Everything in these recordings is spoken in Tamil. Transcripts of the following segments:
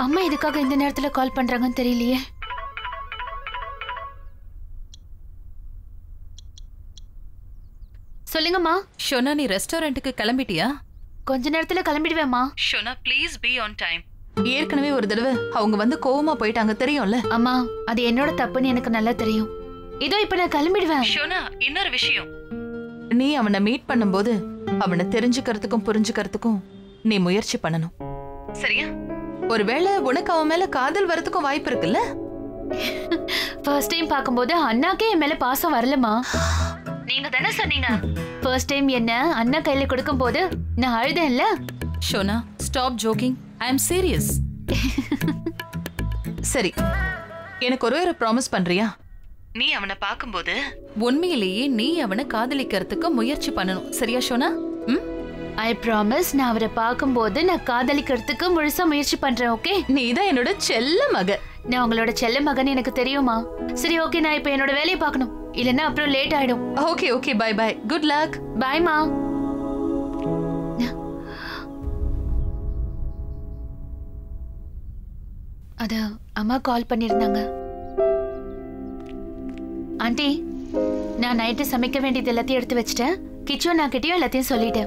அம்மா எதுக்காக இந்த நேரத்துல கால் பண்றாங்கன்னு தெரியலையே சொல்லுங்கம்மா ஷோனா நீ ரெஸ்டாரண்ட்டுக்கு கிளம்பிட்டியா கொஞ்ச நேரத்துல கிளம்பிடுவேம்மா Shona please be on time ஏற்கனவே ஒரு தடவை அவங்க வந்து கோவமா போயிட்டாங்க தெரியும்ல அம்மா அது என்னோட தப்புன்னு எனக்கு நல்லா தெரியும் இதோ இப்ப நான் கிளம்பிடுவேன் ஷோனா இன்னொரு விஷயம் நீ அவனை மீட் பண்ணும்போது அவனை தெரிஞ்சுக்கிறதுக்கும் புரிஞ்சுக்கிறதுக்கும் நீ முயற்சி பண்ணணும் சரியா ஒருவேளை உனக்கு அவன் மேல காதல் வரதுக்கும் வாய்ப்பு இருக்குல்ல ஃபர்ஸ்ட் டைம் பார்க்கும்போது அண்ணாக்கே என் மேல பாசம் வரலமா நீங்க தானே சொன்னீங்க ஃபர்ஸ்ட் டைம் என்ன அண்ணா கையில கொடுக்கும் போது நான் அழுதேன்ல Shona stop joking I am serious சரி எனக்கு ஒரே ஒரு ப்ராமிஸ் பண்றியா நீ அவனை பார்க்கும்போது உண்மையிலேயே நீ அவனை காதலிக்கிறதுக்கு முயற்சி பண்ணணும் சரியா ஷோனா ம் ஐ ப்ராமிஸ் நான் அவரை பார்க்கும்போது நான் காதலிக்கிறதுக்கு முழுசா முயற்சி பண்றேன் ஓகே நீ தான் என்னோட செல்ல மக நான் உங்களோட செல்ல மகன் எனக்கு தெரியுமா சரி ஓகே நான் இப்போ என்னோட வேலையை பார்க்கணும் இல்லைன்னா அப்புறம் லேட் ஆயிடும் okay okay bye bye good luck பாய்மா அது அம்மா கால் பண்ணியிருந்தாங்க ஆண்டி நான் நைட்டு சமைக்க வேண்டியது எல்லாத்தையும் எடுத்து வச்சிட்டேன் கிச்சன் நான் கிட்டயும் எல்லாத்தையும் சொல்லிட்டேன்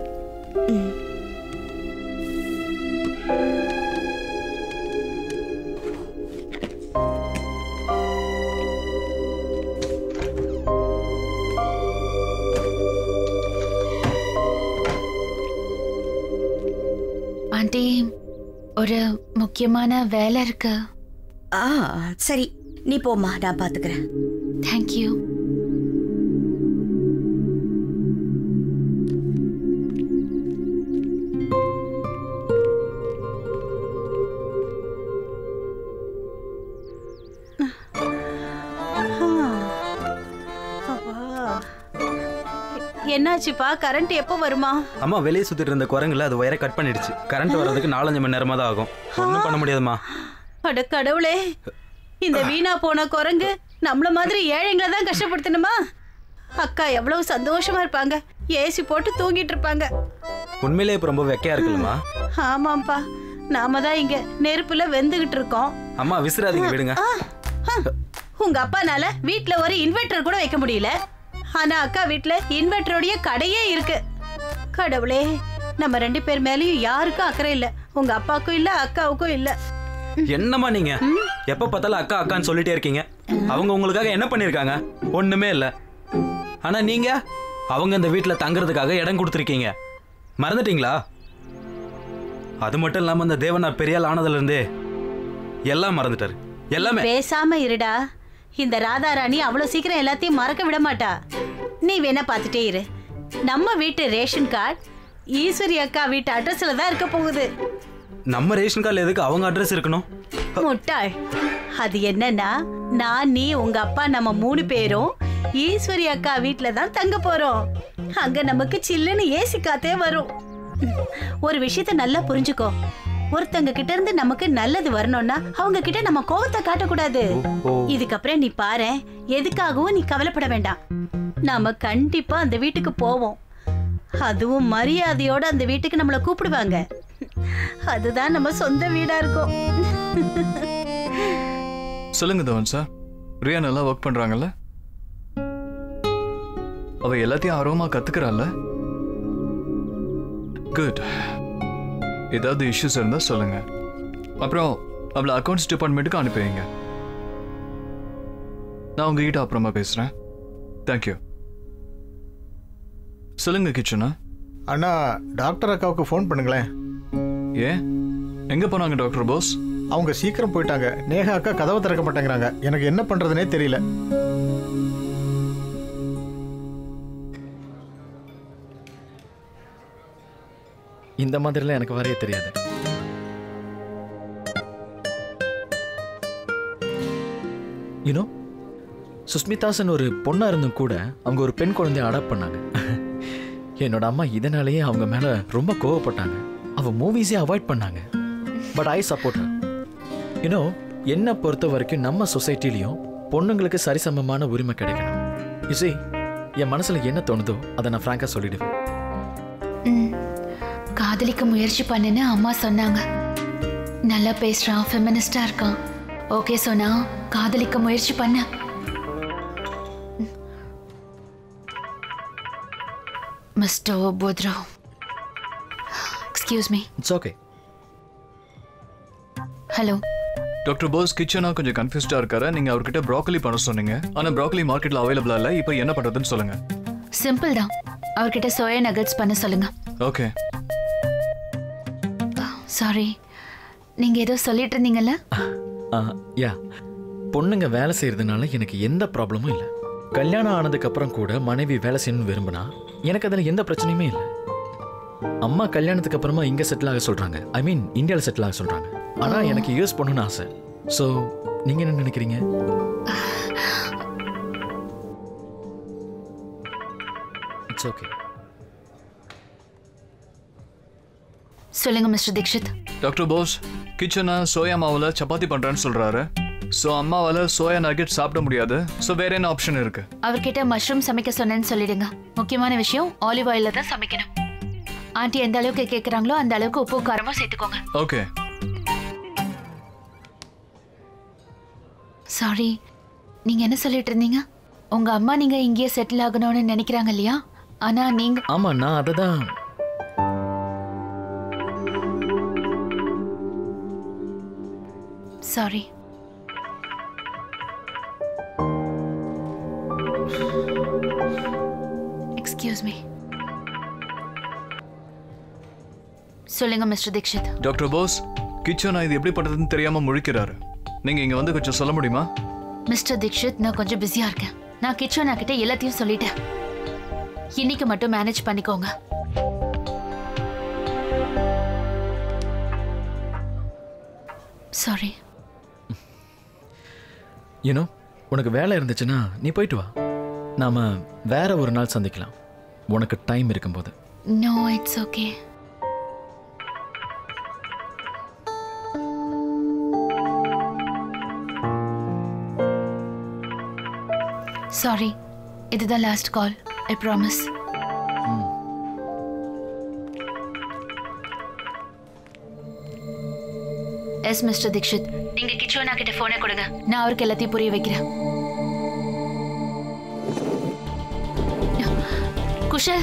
ஆண்டி ஒரு முக்கியமான வேலை இருக்கு ஆ சரி நீ போம்மா நான் பாத்துக்கிறேன் தேங்க்யூ என்னாச்சுப்பா கரண்ட் எப்போ வருமா அம்மா வெளியே சுத்திட்டு இருந்த குரங்குல அது ஒயரை கட் பண்ணிடுச்சு கரண்ட் வர்றதுக்கு நாலஞ்சு மணி நேரமா தான் ஆகும் ஒன்றும் பண்ண முடியாதும்மா அட கடவுளே இந்த வீணா போன குரங்கு நம்மள மாதிரி ஏழைங்களை தான் கஷ்டப்படுத்தணுமா அக்கா எவ்வளவு சந்தோஷமா இருப்பாங்க ஏசி போட்டு தூங்கிட்டு இருப்பாங்க உண்மையிலே இப்போ ரொம்ப வெக்கையா இருக்குல்லம்மா ஆமாப்பா நாம தான் இங்க நெருப்புல வெந்துகிட்டு இருக்கோம் அம்மா விசிறாதீங்க விடுங்க ஆ, ஆ, உங்க அப்பானால வீட்ல ஒரு இன்வெர்டர் கூட வைக்க முடியல ஆனா அக்கா வீட்ல இன்வெர்டருடைய கடையே இருக்கு கடவுளே நம்ம ரெண்டு பேர் மேலயும் யாருக்கும் அக்கறை இல்ல உங்க அப்பாவுக்கும் இல்ல அக்காவுக்கும் இல்ல என்னம்மா நீங்க எப்ப பார்த்தாலும் அக்கா அக்கான்னு சொல்லிட்டே இருக்கீங்க அவங்க உங்களுக்காக என்ன பண்ணிருக்காங்க ஒண்ணுமே இல்ல ஆனா நீங்க அவங்க இந்த வீட்ல தங்குறதுக்காக இடம் கொடுத்துருக்கீங்க மறந்துட்டீங்களா அது மட்டும் இல்லாம இந்த தேவனார் பெரியால் ஆனதுல இருந்தே எல்லாம் மறந்துட்டாரு எல்லாமே பேசாம இருடா இந்த ராதாராணி அவ்வளவு சீக்கிரம் எல்லாத்தையும் மறக்க விட மாட்டா நீ வேணா பார்த்துட்டே இரு நம்ம வீட்டு ரேஷன் கார்டு ஈஸ்வரி அக்கா வீட்டு அட்ரஸ்ல தான் இருக்க போகுது நம்ம ரேஷன் கார்டில் எதுக்கு அவங்க அட்ரஸ் இருக்கணும் முட்டாள் அது என்னன்னா நான் நீ உங்க அப்பா நம்ம மூணு பேரும் ஈஸ்வரி அக்கா வீட்ல தான் தங்க போறோம் அங்க நமக்கு சில்லுன்னு ஏசி காத்தே வரும் ஒரு விஷயத்த நல்லா புரிஞ்சுக்கோ ஒருத்தங்க கிட்ட இருந்து நமக்கு நல்லது வரணும்னா அவங்க கிட்ட நம்ம கோவத்தை காட்டக்கூடாது ஓ. இதுக்கப்புறம் நீ பாரு எதுக்காகவும் நீ கவலைப்பட வேண்டாம் நாம கண்டிப்பா அந்த வீட்டுக்கு போவோம் அதுவும் மரியாதையோட அந்த வீட்டுக்கு நம்மள கூப்பிடுவாங்க அதுதான் நம்ம சொந்த வீடா இருக்கும் சொல்லுங்க தவன் சார் ரியா நல்லா ஒர்க் பண்றாங்கல்ல அவ எல்லாத்தையும் ஆர்வமா கத்துக்கிறாள்ல குட் ஏதாவது இஷ்யூஸ் இருந்தா சொல்லுங்க அப்புறம் அவளை அக்கௌண்ட்ஸ் டிபார்ட்மெண்ட்டுக்கு அனுப்பி வைங்க நான் உங்ககிட்ட அப்புறமா பேசுறேன் தேங்க்யூ சொல்லுங்க கிச்சனா அண்ணா டாக்டர் அக்காவுக்கு ஃபோன் பண்ணுங்களேன் ஏன் எங்க போனாங்க டாக்டர் போஸ் அவங்க சீக்கிரம் போயிட்டாங்க நேஹா அக்கா கதவை திறக்க மாட்டேங்கிறாங்க எனக்கு என்ன பண்றதுனே தெரியல இந்த மாதிரிலாம் எனக்கு வரைய தெரியாது யூனோ சுஸ்மிதாசன் ஒரு பொண்ணா இருந்தும் கூட அவங்க ஒரு பெண் குழந்தைய அடாப்ட் பண்ணாங்க என்னோட அம்மா இதனாலேயே அவங்க மேல ரொம்ப கோவப்பட்டாங்க அவ மூவிஸே அவாய்ட் பண்ணாங்க பட் ஐ சப்போர்ட் யூனோ என்னை பொறுத்த வரைக்கும் நம்ம சொசைட்டிலையும் பொண்ணுங்களுக்கு சரிசமமான உரிமை கிடைக்கணும் யூசி என் மனசுல என்ன தோணுதோ அதை நான் ஃப்ராங்கா சொல்லிடுவேன் ம். காதலிக்க முயற்சி பண்ணுன்னு அம்மா சொன்னாங்க நல்லா பேசுறான் ஃபெமினிஸ்டா இருக்கான் ஓகே சொன்னா காதலிக்க முயற்சி பண்ண மிஸ்டர் புத்ரோ excuse me it's okay hello doctor Bose கிச்சனா கொஞ்சம் கன்ஃபியூஸ்டா இருக்காரு நீங்க அவர்கிட்ட ப்ராக்கலி பண்ண சொன்னீங்க ஆனா ப்ராக்கலி மார்க்கெட்ல அவைலபிளா இல்ல இப்போ என்ன பண்றதுன்னு சொல்லுங்க சிம்பிள் தான் அவர்கிட்ட சோயா நகட்ஸ் பண்ண சொல்லுங்க ஓகே சாரி நீங்க ஏதோ சொல்லிட்டு இருந்தீங்கல்ல யா பொண்ணுங்க வேலை செய்யறதுனால எனக்கு எந்த ப்ராப்ளமும் இல்லை கல்யாணம் ஆனதுக்கு அப்புறம் கூட மனைவி வேலை செய்யணும்னு விரும்பினா எனக்கு அதில் எந்த பிரச்சனையுமே இல்லை அம்மா கல்யாணத்துக்கு அப்புறமா இங்கே செட்டில் ஆக சொல்கிறாங்க ஐ மீன் இந்தியாவில் செட்டில் ஆக சொல்கிறாங்க ஆனால் எனக்கு யூஸ் பண்ணணும்னு ஆசை ஸோ நீங்கள் என்ன நினைக்கிறீங்க இட்ஸ் ஓகே சொல்லுங்க மிஸ்டர் தீக்ஷித் டாக்டர் போஸ் கிச்சனா சோயா மாவுல சப்பாத்தி பண்றேன்னு சொல்றாரு ஸோ அம்மாவால சோயா நகெட் சாப்பிட முடியாது ஸோ வேற என்ன ஆப்ஷன் இருக்கு அவர்கிட்ட மஷ்ரூம் சமைக்க சொன்னேன்னு சொல்லிடுங்க முக்கியமான விஷயம் ஆலிவ் ஆயில தான் சமைக்கணும் ஆண்டி எந்த அளவுக்கு கேக்குறாங்களோ அந்த அளவுக்கு உப்பு காரமும் சேர்த்துக்கோங்க ஓகே சாரி நீங்க என்ன சொல்லிட்டு இருந்தீங்க உங்க அம்மா நீங்க இங்கேயே செட்டில் ஆகணும்னு நினைக்கிறாங்க இல்லையா ஆனா நீங்க ஆமாம் நான் அதை தான் சாரி எக்ஸ்கியூஸ் மீ சொல்லுங்க மிஸ்டர் தீக்ஷித் டாக்டர் போஸ் கிச்சனா இது எப்படி பண்றதுன்னு தெரியாம முழிக்கிறாரு நீங்க இங்க வந்து கொஞ்சம் சொல்ல முடியுமா மிஸ்டர் தீக்ஷித் நான் கொஞ்சம் பிஸியா இருக்கேன் நான் கிச்சனா கிட்ட எல்லாத்தையும் சொல்லிட்டேன் இன்னைக்கு மட்டும் மேனேஜ் பண்ணிக்கோங்க சாரி யூனோ உனக்கு வேலை இருந்துச்சுன்னா நீ போயிட்டு வா நாம வேற ஒரு நாள் சந்திக்கலாம் உனக்கு டைம் இருக்கும்போது நோ இட்ஸ் ஓகே சாரி இதுதான் last call I promise yes mister Dixit நீங்க கிச்சோனா கிட்ட போனை கொடுங்க நான் அவருக்கு எல்லாத்தையும் புரிய வைக்கிறேன் குஷல்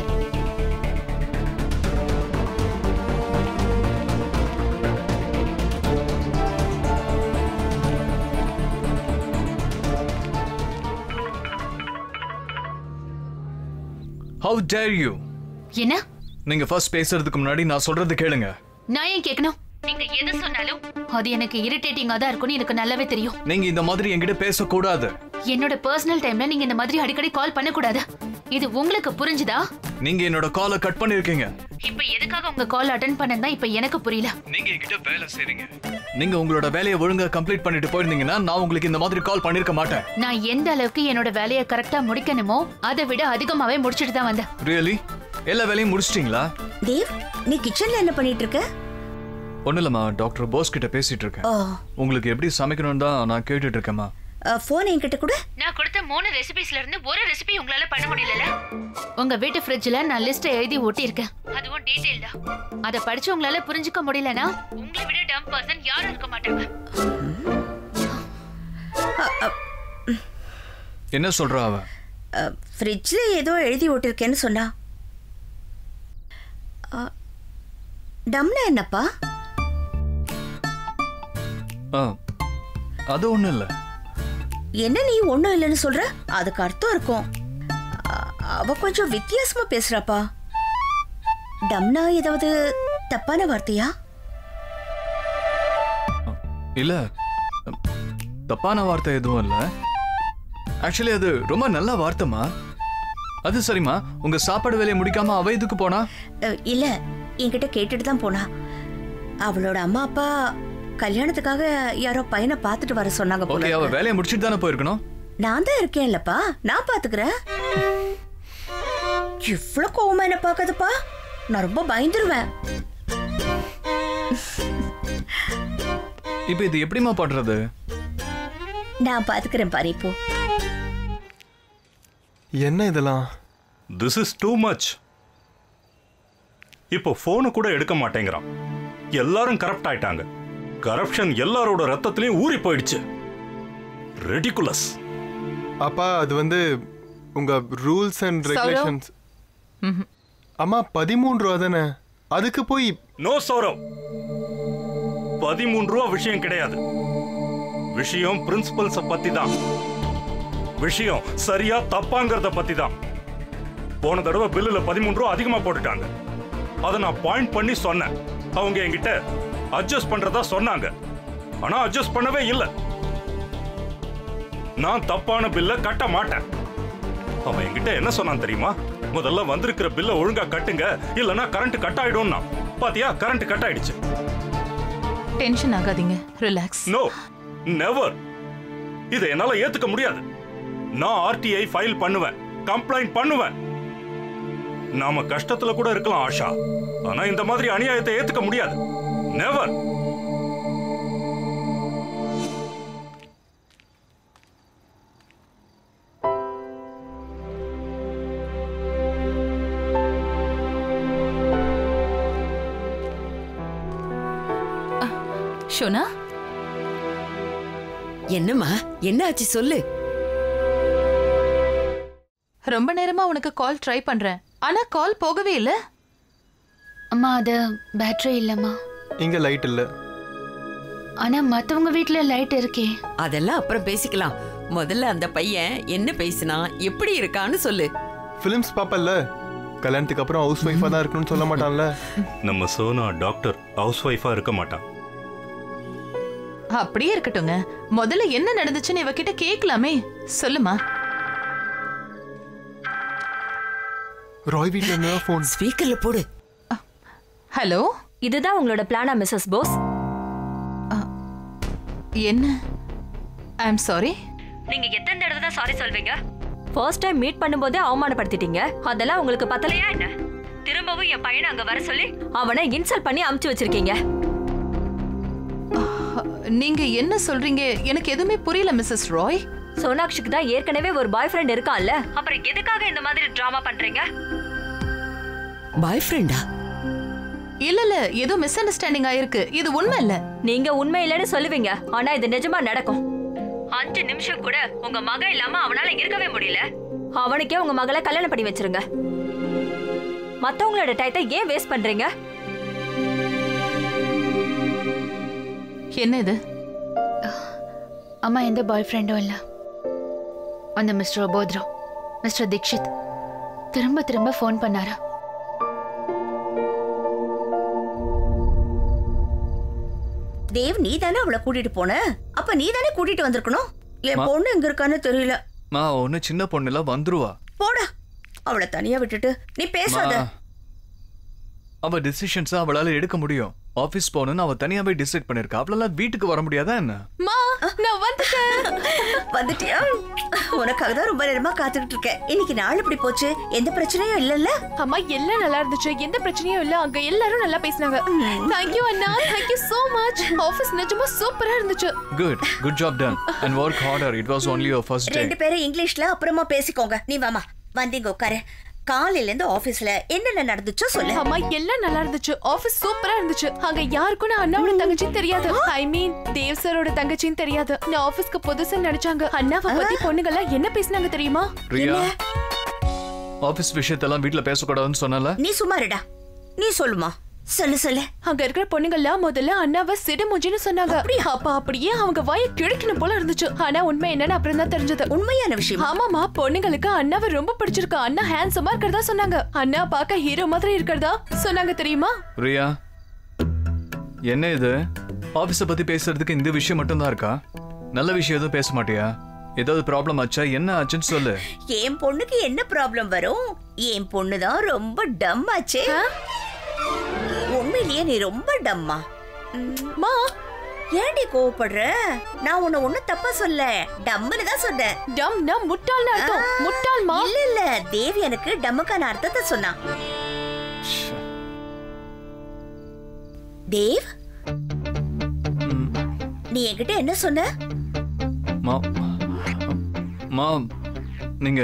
ஹவு டேர் யூ என்ன நீங்க ஃபர்ஸ்ட் பேசுறதுக்கு முன்னாடி நான் சொல்றது கேளுங்க நான் ஏன் கேட்கணும் நீங்க எது சொன்னாலும் அது எனக்கு இரிட்டேட்டிங்கா தான் இருக்கும்னு எனக்கு நல்லாவே தெரியும் நீங்க இந்த மாதிரி என்கிட்ட பேசக்கூடாது என்னோட பர்சனல் டைம்ல நீங்க இந்த மாதிரி அடிக்கடி கால் பண்ணக்கூடாது இது உங்களுக்கு புரிஞ்சுதா நீங்க என்னோட காலை கட் பண்ணிருக்கீங்க இப்ப எதுக்காக உங்க கால் அட்டன் பண்ணதா இப்ப எனக்கு புரியல நீங்க என்கிட்ட வேலை செய்றீங்க நீங்க உங்களோட வேலையை ஒழுங்கா கம்ப்ளீட் பண்ணிட்டு போயிருந்தீங்கன்னா நான் உங்களுக்கு இந்த மாதிரி கால் பண்ணிருக்க மாட்டேன் நான் எந்த அளவுக்கு என்னோட வேலையை கரெக்டா முடிக்கணுமோ அதை விட அதிகமாவே முடிச்சிட்டு தான் வந்தேன் ரியலி எல்லா வேலையும் முடிச்சிட்டீங்களா தேவ் நீ கிச்சன்ல என்ன பண்ணிட்டு இருக்க ஒன்றும் இல்லைம்மா டாக்டர் போஸ் கிட்ட பேசிட்டு இருக்கேன் ஓ உங்களுக்கு எப்படி சமைக்கணும்னு தான் நான் கேட்டுட்டு இருக்கேம்மா ஃபோன் என்கிட்ட கூட நான் கொடுத்த மூணு ரெசிபிஸ்ல இருந்து ஒரு ரெசிபி உங்களால பண்ண முடியல உங்க வீட்டு ஃப்ரிட்ஜ்ல நான் லிஸ்ட் எழுதி ஒட்டி இருக்கேன் அதுவும் டீடைல்டா அத படிச்சு உங்களால புரிஞ்சுக்க முடியலனா உங்களை விட டம் பர்சன் யாரும் இருக்க மாட்டாங்க என்ன சொல்றா அவ ஃப்ரிட்ஜில் ஏதோ எழுதி ஓட்டிருக்கேன்னு சொன்னா அ, டம்னா என்னப்பா ஆ அது ஒன்றும் இல்லை என்ன நீ ஒன்றும் இல்லைன்னு சொல்ற அதுக்கு அர்த்தம் இருக்கும் அ- அவ கொஞ்சம் வித்தியாசமா பேசுறாப்பா டம்னா ஏதாவது தப்பான வார்த்தையா இல்லை தப்பான வார்த்தை எதுவும் இல்லை ஆக்சுவலி அது ரொம்ப நல்ல வார்த்தைமா அது சரிம்மா உங்க சாப்பாடு வேலையை முடிக்காம அவ இதுக்கு போனா அ, இல்ல என்கிட்ட கேட்டுட்டு தான் போனா அவளோட அம்மா அப்பா கல்யாணத்துக்காக யாரோ பையனை பார்த்துட்டு வர சொன்னாங்க போல ஓகே அவ வேலையை முடிச்சிட்டு தானே போயிருக்கணும் நான் தான் இருக்கேன்லப்பா நான் பாத்துக்கிறேன் இவ்வளவு கோவமா என்ன பாக்காதப்பா நான் ரொம்ப பயந்துருவேன் இப்போ இது எப்படிம்மா பண்றது நான் பாத்துக்கிறேன் பாரு இப்போ என்ன இதெல்லாம் திஸ் இஸ் டூ மச் இப்போ ஃபோனு கூட எடுக்க மாட்டேங்கிறான் எல்லாரும் கரப்ட் ஆயிட்டாங்க கரப்ஷன் எல்லாரோட ரத்தத்திலையும் ஊறி போயிடுச்சு ரெடிகுலஸ் அப்பா அது வந்து உங்க ரூல்ஸ் அண்ட் ரெகுலேஷன்ஸ் அம்மா பதிமூணு ரூபா தானே அதுக்கு போய் நோ சௌரவ் பதிமூன்று ரூபா விஷயம் கிடையாது விஷயம் பிரின்சிபல்ஸ பத்தி தான் விஷயம் சரியா தப்பாங்கிறத பத்தி தான் போன தடவை பில்லுல பதிமூன்று ரூபா அதிகமா போட்டுட்டாங்க அதை நான் பாயிண்ட் பண்ணி சொன்னேன் அவங்க என்கிட்ட அட்ஜஸ்ட் பண்றதா சொன்னாங்க ஆனா அட்ஜஸ்ட் பண்ணவே இல்லை நான் தப்பான பில்ல கட்ட மாட்டேன் அவன் என்கிட்ட என்ன சொன்னான் தெரியுமா முதல்ல வந்திருக்கிற பில்ல ஒழுங்கா கட்டுங்க இல்லனா கரண்ட் கட் ஆயிடும்னா பாத்தியா கரண்ட் கட் ஆயிடுச்சு டென்ஷன் ஆகாதீங்க ரிலாக்ஸ் நோ நெவர் இதை என்னால ஏத்துக்க முடியாது நான் ஆர்டிஐ ஃபைல் பண்ணுவேன் கம்ப்ளைண்ட் பண்ணுவேன் நாம கஷ்டத்துல கூட இருக்கலாம் ஆஷா ஆனா இந்த மாதிரி அநியாயத்தை ஏத்துக்க முடியாது நெவர் ஷோனா என்னம்மா என்ன ஆச்சு சொல்லு ரொம்ப நேரமா உனக்கு கால் ட்ரை பண்றேன் ஆனா கால் போகவே இல்ல அம்மா அது பேட்டரி இல்லம்மா இங்க லைட் இல்ல ஆனா மத்தவங்க வீட்ல லைட் இருக்கே அதெல்லாம் அப்புறம் பேசிக்கலாம் முதல்ல அந்த பையன் என்ன பேசினா எப்படி இருக்கான்னு சொல்லு ஃபிலிம்ஸ் பாப்பல்ல கல்யாணத்துக்கு அப்புறம் ஹவுஸ் ஒய்ஃபா தான் இருக்கணும்னு சொல்ல மாட்டான்ல நம்ம சோனா டாக்டர் ஹவுஸ் ஒய்ஃபா இருக்க மாட்டான் அப்படியே இருக்கட்டுங்க முதல்ல என்ன நடந்துச்சுன்னு இவகிட்ட கேட்கலாமே சொல்லுமா ராய் வீட்ல இருந்தா ஃபோன் ஸ்பீக்கர்ல போடு ஹலோ இதுதான் உங்களோட பிளானா மிஸ்ஸஸ் போஸ் என்ன ஐ எம் சாரி நீங்க எத்தனை தடவை தான் சாரி சொல்வீங்க ஃபர்ஸ்ட் டைம் மீட் பண்ணும்போதே அவமானப்படுத்திட்டீங்க அதெல்லாம் உங்களுக்கு பத்தலையா என்ன திரும்பவும் என் பையனை அங்க வர சொல்லி அவனை இன்சல்ட் பண்ணி அமுச்சு வச்சிருக்கீங்க நீங்க என்ன சொல்றீங்க எனக்கு எதுவுமே புரியல மிஸ்ஸஸ் ராய் சோனாக்ஷிக்கு தான் ஏற்கனவே ஒரு பாய் ஃப்ரெண்ட் இருக்கான்ல அப்புறம் எதுக்காக இந்த மாதிரி டிராமா பண்றீங்க பாய் ஃப்ரெண்டா இல்ல இல்ல ஏதோ மிஸ் அண்டர்ஸ்டாண்டிங் ஆயிருக்கு இது உண்மை இல்ல நீங்க உண்மை இல்லைன்னு சொல்லுவீங்க ஆனா இது நிஜமா நடக்கும் அஞ்சு நிமிஷம் கூட உங்க மகன் இல்லாம அவனால இருக்கவே முடியல அவனுக்கே உங்க மகளை கல்யாணம் பண்ணி வச்சிருங்க மத்தவங்களோட டயத்தை ஏன் வேஸ்ட் பண்றீங்க என்ன இது அம்மா எந்த பாய் ஃப்ரெண்டும் இல்ல அந்த மிஸ்டர் அபோத்ரா மிஸ்டர் தீக்ஷித் திரும்ப திரும்ப ஃபோன் பண்ணாரா தேவ் நீ தானே அவளை கூட்டிட்டு போன அப்ப நீ தானே கூட்டிட்டு வந்திருக்கணும் என் மா- பொண்ணு எங்க இருக்கான்னு தெரியல மா ஒன்னு சின்ன பொண்ணுல வந்துருவா போடா அவளை தனியா விட்டுட்டு நீ பேசாத மா, அவ டிசிஷன்ஸ் அவளால எடுக்க முடியும் ஆபீஸ் போகணும்னு அவ தனியாவே டிசைட் பண்ணிருக்கா அவளால வீட்டுக்கு வர முடியாதா என்ன மா நான் வந்துட்டேன் வந்துட்டியா உனக்காக தான் ரொம்ப நேரமா காத்துக்கிட்டு இருக்கேன் இன்னைக்கு நாள் இப்படி போச்சு எந்த பிரச்சனையும் இல்லல்ல அம்மா எல்லாம் நல்லா இருந்துச்சு எந்த பிரச்சனையும் இல்ல அங்க எல்லாரும் நல்லா பேசினாங்க தேங்க்யூ அண்ணா தேங்க்யூ so மச் ஆபீஸ் நிஜமா சூப்பரா இருந்துச்சு good good job done and work harder it was only your first day ரெண்டு பேரும் இங்கிலீஷ்ல அப்புறமா பேசிக்கோங்க நீ வாமா வந்தீங்க உட்காரு காலையில இருந்து ஆபீஸ்ல என்னென்ன நடந்துச்சோ சொல்லு அம்மா எல்லாம் நல்லா இருந்துச்சு ஆபீஸ் சூப்பரா இருந்துச்சு அங்க யாருக்கும் நான் அண்ணாவோட தங்கச்சின்னு தெரியாது ஐ மீன் தேவ் சரோட தங்கச்சின்னு தெரியாது நான் ஆபீஸ்க்கு புதுசுன்னு நினைச்சாங்க அண்ணாவை பத்தி பொண்ணுங்கெல்லாம் என்ன பேசினாங்க தெரியுமா ரியா ஆபீஸ் விஷயத்தெல்லாம் வீட்ல பேசக்கூடாதுன்னு சொன்னல நீ சும்மா இருடா நீ சொல்லுமா சொல்லு சொல்லு அங்க இருக்கிற பொண்ணுங்கெல்லாம் முதல்ல அண்ணாவை சிடுமுஞ்சின்னு சொன்னாங்க அப்ப அப்படியே அவங்க வாயை கிழக்கணும் போல இருந்துச்சு ஆனா உண்மை என்னன்னு அப்புறம் தான் தெரிஞ்சது உண்மையான விஷயம் ஆமாமா பொண்ணுங்களுக்கு அண்ணாவை ரொம்ப பிடிச்சிருக்கு அண்ணா ஹேண்ட்ஸமா இருக்கிறதா சொன்னாங்க அண்ணா பார்க்க ஹீரோ மாதிரி இருக்கிறதா சொன்னாங்க தெரியுமா ரியா என்ன இது ஆபீஸ பத்தி பேசுறதுக்கு இந்த விஷயம் மட்டும் தான் இருக்கா நல்ல விஷயம் எதுவும் பேச மாட்டியா ஏதாவது ப்ராப்ளம் ஆச்சா என்ன ஆச்சுன்னு சொல்லு என் பொண்ணுக்கு என்ன ப்ராப்ளம் வரும் என் பொண்ணு தான் ரொம்ப டம் ஆச்சே உண்மையிலேயே நீ ரொம்ப டம்மா மா ஏன்டி கோவப்படுற நான் உன்னை ஒண்ணும் தப்பா சொல்ல டம்முன்னு தான் சொன்னேன் டம்னா முட்டாள்னு அர்த்தம் முட்டாள் மா இல்ல இல்ல தேவி எனக்கு டம்முக்கான அர்த்தத்தை சொன்னான் தேவ் நீ என்கிட்ட என்ன சொன்ன மா மா நீங்க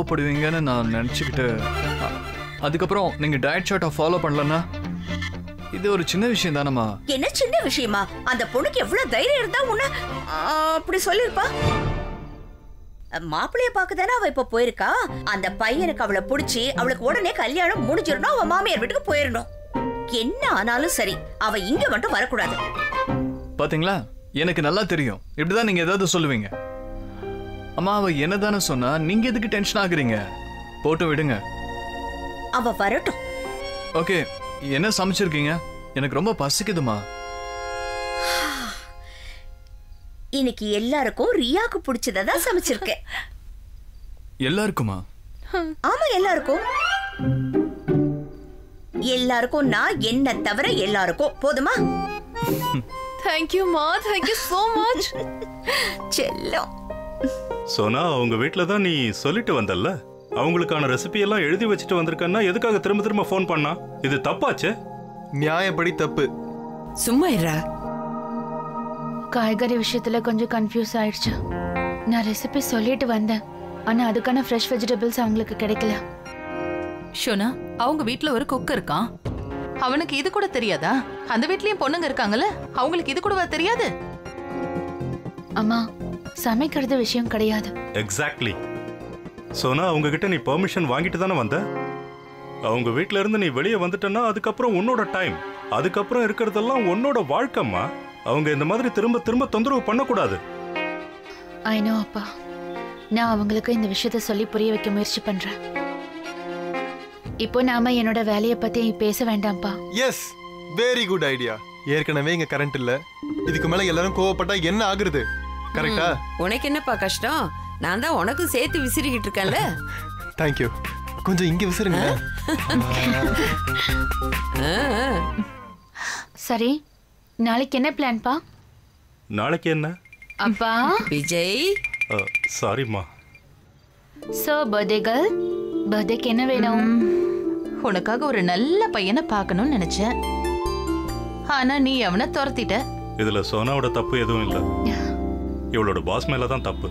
கோவப்படுவீங்கன்னு நான் நினச்சிக்கிட்டு அதுக்கப்புறம் நீங்க டயட் சார்ட்டை ஃபாலோ பண்ணலன்னா இது ஒரு சின்ன விஷயம் தானம்மா என்ன சின்ன விஷயமா அந்த பொண்ணுக்கு எவ்வளவு தைரியம் இருந்தா உன்ன ஆ, அப்படி சொல்லிருப்பா மாப்பிளைய பார்க்க தானே அவ இப்ப போயிருக்கா அந்த பையனுக்கு அவளை பிடிச்சி அவளுக்கு உடனே கல்யாணம் முடிஞ்சிடணும் அவ மாமியார் வீட்டுக்கு போயிடணும் என்ன ஆனாலும் சரி அவ இங்க மட்டும் வரக்கூடாது பாத்தீங்களா எனக்கு நல்லா தெரியும் இப்படிதான் நீங்க ஏதாவது சொல்லுவீங்க அம்மா அவ என்னதானே சொன்னா நீங்க எதுக்கு டென்ஷன் ஆகுறீங்க போட்டு விடுங்க அவ வரட்டும் ஓகே என்ன சமைச்சிருக்கீங்க எனக்கு ரொம்ப பசிக்குதுமா இன்னைக்கு எல்லாருக்கும் ரியாக்கு பிடிச்சதை தான் சமைச்சிருக்கேன் எல்லாருக்குமா ஆமா எல்லாருக்கும் எல்லாருக்கும் நான் என்ன தவிர எல்லாருக்கும் போதுமா தேங்க்யூ மா தேங்க்யூ சோ மச் செல்லம் சோனா அவங்க வீட்டில் தான் நீ சொல்லிட்டு வந்தல்ல அவங்களுக்கான ரெசிபி எல்லாம் எழுதி வச்சுட்டு வந்திருக்கன்னா எதுக்காக திரும்ப திரும்ப ஃபோன் பண்ணா இது தப்பாச்சே நியாயப்படி தப்பு சும்மா இருடா காய்கறி விஷயத்துல கொஞ்சம் கன்ஃபியூஸ் ஆயிடுச்சு நான் ரெசிபி சொல்லிட்டு வந்தேன் ஆனா அதுக்கான ஃப்ரெஷ் வெஜிடபிள்ஸ் அவங்களுக்கு கிடைக்கல ஷோனா அவங்க வீட்ல ஒரு குக் இருக்கான் அவனுக்கு இது கூட தெரியாதா அந்த வீட்லயும் பொண்ணுங்க இருக்காங்கல்ல அவங்களுக்கு இது கூடவா தெரியாது அம்மா சமைக்கிறது விஷயம் கிடையாது எக்ஸாக்ட்லி சோனா அவங்க கிட்ட நீ பெர்மிஷன் வாங்கிட்டு தானே வந்த அவங்க வீட்ல இருந்து நீ வெளியே வந்துட்டன்னா அதுக்கப்புறம் உன்னோட டைம் அதுக்கப்புறம் இருக்கிறதெல்லாம் உன்னோட வாழ்க்கைம்மா அவங்க இந்த மாதிரி திரும்ப திரும்ப தொந்தரவு பண்ணக்கூடாது ஐ நோ அப்பா நான் அவங்களுக்கு இந்த விஷயத்த சொல்லி புரிய வைக்க முயற்சி பண்றேன் இப்போ நாம என்னோட வேலையை பத்தி பேச வேண்டாம்ப்பா எஸ் வெரி குட் ஐடியா ஏற்கனவே இங்க கரண்ட் இல்ல இதுக்கு மேல எல்லாரும் கோவப்பட்டா என்ன ஆகுறது கரெக்டா உனக்கு என்னப்பா கஷ்டம் நான் தான் உனக்கும் சேர்த்து விசிறிக்கிட்டு இருக்கேன்ல தேங்க்யூ கொஞ்சம் இங்க விசிறுங்க சரி நாளைக்கு என்ன பிளான்பா நாளைக்கு என்ன அப்பா விஜய் சாரிம்மா சோ பர்த்டே கேர்ள் பர்த்டேக்கு என்ன வேணும் உனக்காக ஒரு நல்ல பையனை பார்க்கணும்னு நினைச்சேன் ஆனா நீ அவனை துரத்திட்ட இதுல சோனாவோட தப்பு எதுவும் இல்ல இவளோட பாஸ் மேல தான் தப்பு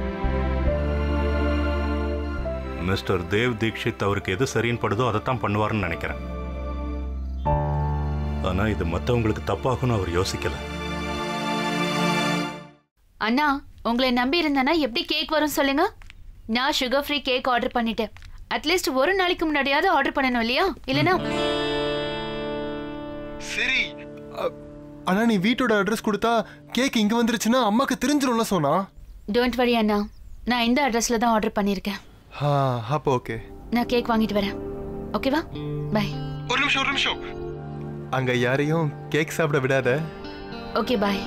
மிஸ்டர் தேவ் தீக்ஷித் அவருக்கு எது சரின்னு படுதோ அதைத்தான் பண்ணுவாருன்னு நினைக்கிறேன் ஆனா இது மத்தவங்களுக்கு தப்பாகும்னு அவர் யோசிக்கல அண்ணா உங்களை நம்பி இருந்தேன்னா எப்படி கேக் வரும் சொல்லுங்க நான் சுகர் ஃப்ரீ கேக் ஆர்டர் பண்ணிட்டேன் அட்லீஸ்ட் ஒரு நாளைக்கு முன்னாடியாவது ஆர்டர் பண்ணணும் இல்லையா இல்லனா சரி அ- ஆனா நீ வீட்டோட அட்ரஸ் கொடுத்தா கேக் இங்க வந்துருச்சுன்னா அம்மாக்கு தெரிஞ்சிரும்ல சோனா டோன்ட் வரி அண்ணா நான் இந்த அட்ரஸ்ல தான் ஆர்டர் பண்ணியிருக்கேன் ஆ அப்போ ஓகே நான் கேக் வாங்கிட்டு வரேன் ஓகேவா பை ஒரு நிமிஷம் ஒரு நிமிஷம் அங்க யாரையும் கேக் சாப்பிட விடாத ஓகே பாய்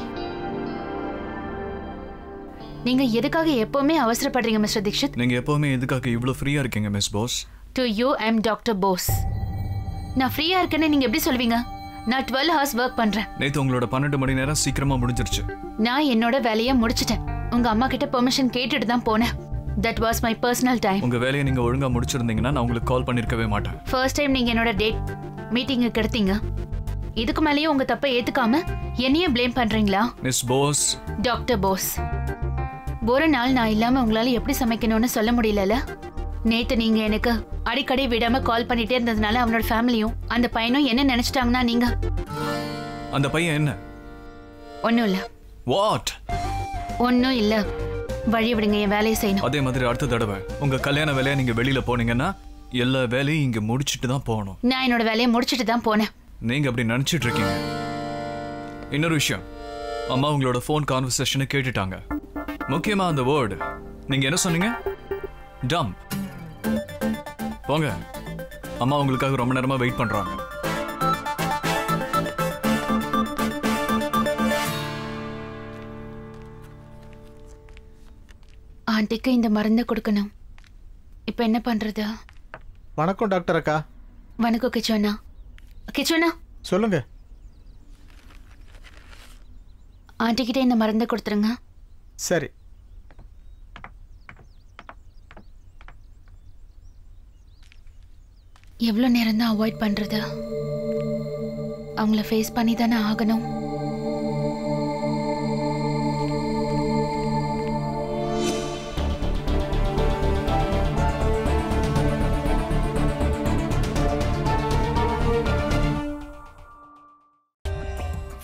நீங்க எதுக்காக எப்பவுமே அவசரப்படுறீங்க மிஸ்டர் தீக்ஷித் நீங்க எப்பவுமே எதுக்காக இவ்ளோ ஃப்ரீயா இருக்கீங்க miss boss to you I'm doctor Bose நான் ஃப்ரீயா இருக்கேன்னு நீங்க எப்படி சொல்வீங்க நான் டுவெல் ஹவர்ஸ் ஒர்க் பண்றேன் நேத்து உங்களோட பன்னெண்டு மணி நேரம் சீக்கிரமா முடிஞ்சிருச்சு நான் என்னோட வேலையை முடிச்சிட்டேன் உங்க அம்மா கிட்ட பெர்மிஷன் கேட்டுட்டு தான் போனேன் that was my personal time உங்க வேலையை நீங்க ஒழுங்கா முடிச்சிருந்தீங்கன்னா நான் உங்களுக்கு கால் பண்ணிருக்கவே மாட்டேன் ஃபர்ஸ்ட் டைம் நீங்க என்னோட டேட் மீட்டிங்கு கெடுத்தீங்க இதுக்கு மேலேயும் உங்க தப்பை ஏத்துக்காம என்னையே ப்ளேம் பண்றீங்களா மிஸ் போஸ் டாக்டர் போஸ் ஒரு நாள் நான் இல்லாம உங்களால எப்படி சமைக்கணும்னு சொல்ல முடியலல நேத்து நீங்க எனக்கு அடிக்கடி விடாம கால் பண்ணிட்டே இருந்ததுனால அவனோட ஃபேமிலியும் அந்த பையனும் என்ன நினைச்சிட்டாங்கன்னா நீங்க அந்த பையன் என்ன ஒன்றும் இல்ல வாட் ஒன்றும் இல்ல வழி விடுங்க என் வேலையை செய்யணும் அதே மாதிரி அடுத்த தடவை உங்க கல்யாண வேலையா நீங்க வெளியில போனீங்கன்னா எல்லா வேலையும் இங்க முடிச்சிட்டு தான் போகணும் நான் என்னோட வேலையை முடிச்சிட்டு தான் போனேன் நீங்க அப்படி நினைச்சிட்டு இருக்கீங்க இன்னொரு விஷயம் அம்மா உங்களோட ஃபோன் கான்வர்சேஷனை கேட்டுட்டாங்க முக்கியமா அந்த வேர்டு நீங்க என்ன சொன்னீங்க டம் போங்க அம்மா உங்களுக்காக ரொம்ப நேரமா வெயிட் பண்றாங்க ஆண்டிக்கு இந்த மருந்தை கொடுக்கணும் இப்போ என்ன பண்றது வணக்கம் டாக்டர் அக்கா வணக்கம் கிச்சோனா கிச்சோனா சொல்லுங்க ஆண்டி கிட்ட இந்த மருந்தை கொடுத்துருங்க சரி எவ்வளோ நேரம் தான் அவாய்ட் பண்றது அவங்கள ஃபேஸ் பண்ணி தானே ஆகணும்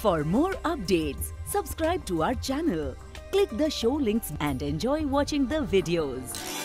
For more updates, subscribe to our channel, click the show links and enjoy watching the videos.